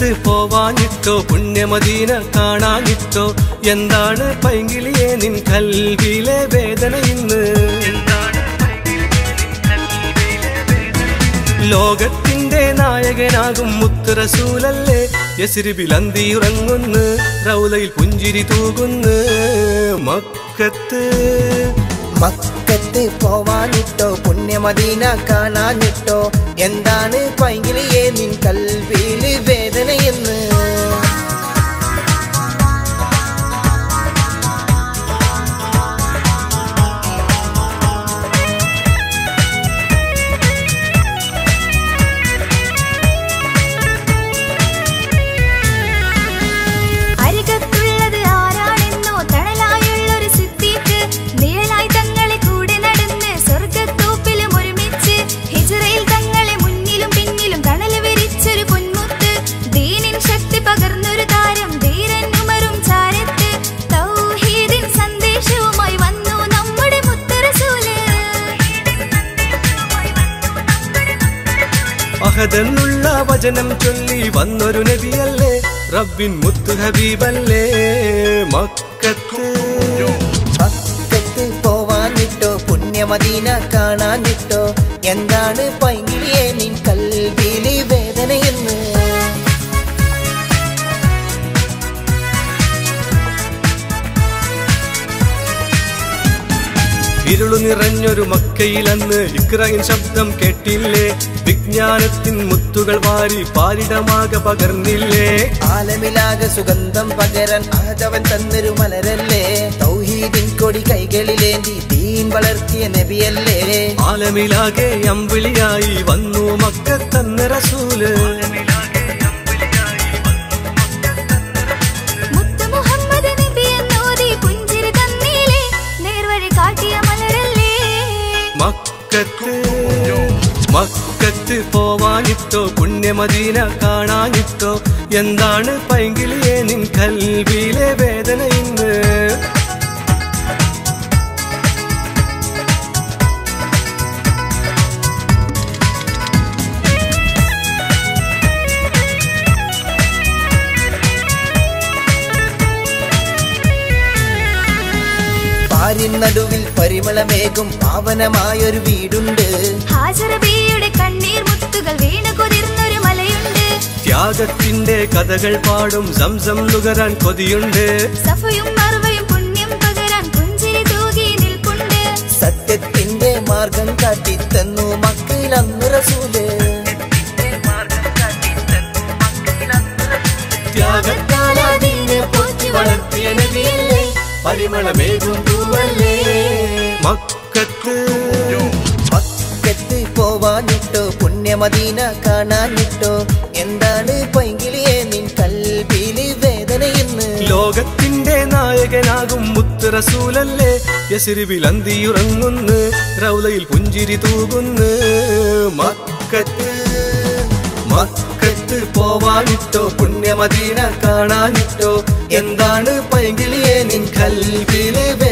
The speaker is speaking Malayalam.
മക്കത്ത് പോവാനിട്ടോ പുണ്യമദീന കാണാനിട്ടോ എന്താണ് പൈങ്കിളിയെ നിൻ കൽവിയിലെ വേദന ഇന്ന് ലോകത്തിന്റെ നായകനാകും മുത്തുറസൂലല്ലേ യസിരിബിൽ അന്തിയുറങ്ങുന്നു റൗലയിൽ പുഞ്ചിരി തൂകുന്നു മക്കത്ത് മക്കത്ത് പോവാനിട്ടോ പുണ്യമദീന കാണാനിട്ടോ എന്താണ് പൈങ്കിളിയെ നിൻ കൽവിയില് വേദനയെന്ന് അരികത്തുള്ളത് ആരാണെന്നോ തണലായുള്ളൊരു സിദ്ദീഖ് നിഴലായി തങ്ങളെ കൂടെ നടന്ന് സ്വർഗത്തോപ്പിലും ഒരുമിച്ച് ഹിജ്റയിൽ തങ്ങളെ മുന്നിലും പിന്നിലും തണല് വിരിച്ചൊരു പൊന്മുത്ത് ദീനിൻ ശക്തി പകർന്നൊരു താരം ധീരൻ ഉമറും ചാരത്ത് തൗഹീദിൻ സന്ദേശവുമായി വന്നു നമ്മുടെ മുത്തറസൂല് അഹദെന്നുള്ള വചനം ചൊല്ലി വന്നൊരു നബിയല്ലേ റബ്ബിൻ മുത്ത് ഹബീബല്ലേ മക്കത്ത് മക്കത്ത് പോവാനിട്ടോ പുണ്യമദീന കാണാനിട്ടോ എന്താണ് പൈങ്കിളിയെ നിൻ കൽവിയില് വേദനയെന്ന് ഇരുളു നിറഞ്ഞൊരു മക്കയിലന്ന് ഇക്രയിൻ ശബ്ദം കേട്ടില്ലേ വിജ്ഞാനത്തിൻ മുത്തുകൾ വാരി പാരിടമാകെ പകർന്നില്ലേ ആലമിലാകെ സുഗന്ധം പകരാൻ ആദവൻ തന്നൊരു മലരല്ലേ തൗഹീദിൻ കൊടി കൈകളിലേന്തി ദീൻ വളർത്തിയ നബിയല്ലേ ആലമിലാകെ അമ്പിളിയായി വന്നു മക്കത്തന്ന് റസൂല് മുത്ത് മുഹമ്മദ് നബി എന്നോതി പുഞ്ചിരി തന്നീലേ നേർവഴി കാട്ടിയ മലരല്ലേ മക്കത്ത് മക്കത്ത് പോവാനിട്ടോ പുണ്യമദീന കാണാനിട്ടോ എന്താണ് പൈങ്കിളിയെ നിൻ കൽവിയിലെ വേദന ഇന്ന് പാരിൻ നടുവിൽ പരിമളമേകും പാവനമായൊരു വീടുണ്ട് ഹാജറബിയുടെ കണ്ണീർ മുത്തുകൾ വീണു കുതിർന്നൊരു മലയുണ്ട് ത്യാഗത്തിന്റെ കഥകൾ പാടും സംസം നുകരാൻ കൊതിയുണ്ട് സഫയും മറുവയും പുണ്യം പകരാൻ പുഞ്ചിരി തൂകി നിൽപ്പുണ്ട് സത്യത്തിന്റെ മാർഗം കാട്ടിത്തന്നു മക്കളിൽ അന്ന് റസൂല് ത്യാഗത്താലാദീനെ പോറ്റി വളർത്തിയ നബിയല്ലേ പരിമളമേകും തൂവല്ലേ മക്കത്ത് മക്കത്ത് പോവാനിട്ടോ പുണ്യമദീന കാണാനിട്ടോ എന്താണ് പൈങ്കിളിയെ നിൻ കൽവിയില് വേദനയെന്ന് ലോകത്തിന്റെ നായകനാകും മുത്ത് റസൂലല്ലേ യസിരിബിൽ അന്തിയുറങ്ങുന്നു റൗലയിൽ പുഞ്ചിരി തൂകുന്നു മക്കത്ത് മക്കത്ത് പോവാനിട്ടോ പുണ്യമദീന കാണാനിട്ടോ എന്താണ് പൈങ്കിളിയെ നിൻ കൽവിലെ